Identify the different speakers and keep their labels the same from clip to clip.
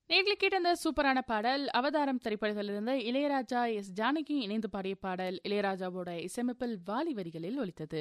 Speaker 1: நேர்களை கேட்ட அந்த சூப்பரான பாடல் அவதாரம் திரைப்படத்திலிருந்து இளையராஜா எஸ் ஜானகி இணைந்து பாடிய பாடல் இளையராஜாவோட இசையமைப்பில் வாலி வரிகளில் ஒலித்தது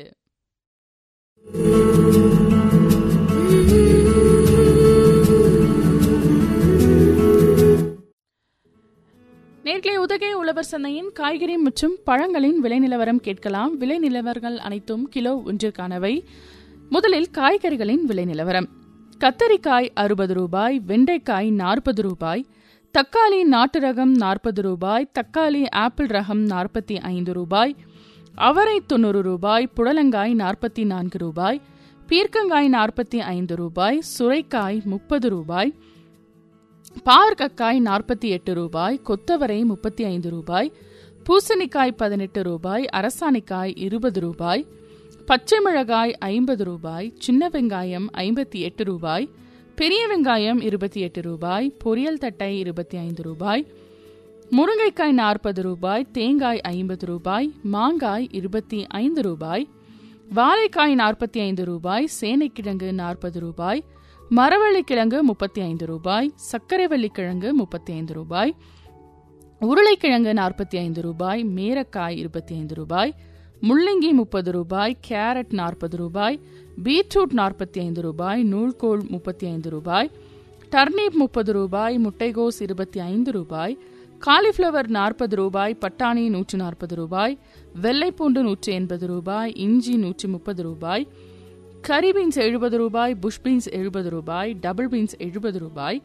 Speaker 1: நேர்களை உதகை உழவர் சந்தையின் காய்கறி மற்றும் பழங்களின் விலை நிலவரம் கேட்கலாம் விலை நிலவரங்கள் அனைத்தும் கிலோ ஒன்றிற்கானவை முதலில் காய்கறிகளின் விலை நிலவரம் கத்தரிக்காய் அறுபது ரூபாய் வெண்டைக்காய் நாற்பது ரூபாய் தக்காளி நாட்டு ரகம் நாற்பது ரூபாய் தக்காளி ஆப்பிள் ரகம் நாற்பத்தி ஐந்து ரூபாய் அவரை தொண்ணூறு ரூபாய் புடலங்காய் நாற்பத்தி நான்கு ரூபாய் பீர்க்கங்காய் நாற்பத்தி ஐந்து ரூபாய் சுரைக்காய் முப்பது ரூபாய் பாவற்கக்காய் நாற்பத்தி எட்டு ரூபாய் கொத்தவரை முப்பத்தி ஐந்து ரூபாய் பூசணிக்காய் பதினெட்டு ரூபாய் அரசாணிக்காய் இருபது ரூபாய் பச்சை மிளகாய் ஐம்பது ரூபாய் சின்ன வெங்காயம் ஐம்பத்தி எட்டு ரூபாய் பெரிய வெங்காயம் இருபத்தி எட்டு ரூபாய் பொரியல் தட்டை இருபத்தி ஐந்து ரூபாய் முருங்கைக்காய் நாற்பது ரூபாய் தேங்காய் ஐம்பது ரூபாய் மாங்காய் இருபத்தி ஐந்து ரூபாய் வாழைக்காய் நாற்பத்தி ஐந்து ரூபாய் சேனைக்கிழங்கு நாற்பது ரூபாய் மரவள்ளிக்கிழங்கு முப்பத்தி ஐந்து ரூபாய் சர்க்கரைவள்ளிக்கிழங்கு முப்பத்தி ஐந்து ரூபாய் உருளைக்கிழங்கு நாற்பத்தி ஐந்து ரூபாய் மேரக்காய் இருபத்தி ஐந்து ரூபாய் முள்ளங்கி முப்பது ரூபாய் கேரட் நாற்பது ரூபாய் பீட்ரூட் நாற்பத்தி ஐந்து ரூபாய் நூல்கோல் முப்பத்தி ஐந்து ரூபாய் டர்னிப் முப்பது ரூபாய் முட்டைகோஸ் இருபத்தி ஐந்து ரூபாய் காலிஃப்ளவர் நாற்பது ரூபாய் பட்டாணி நூற்று நாற்பது ரூபாய் வெள்ளைப்பூண்டு நூற்றி எண்பது ரூபாய் இஞ்சி நூற்றி முப்பது ரூபாய் கரி பீன்ஸ் எழுபது ரூபாய் புஷ் பீன்ஸ் எழுபது ரூபாய் டபுள் பீன்ஸ் எழுபது ரூபாய்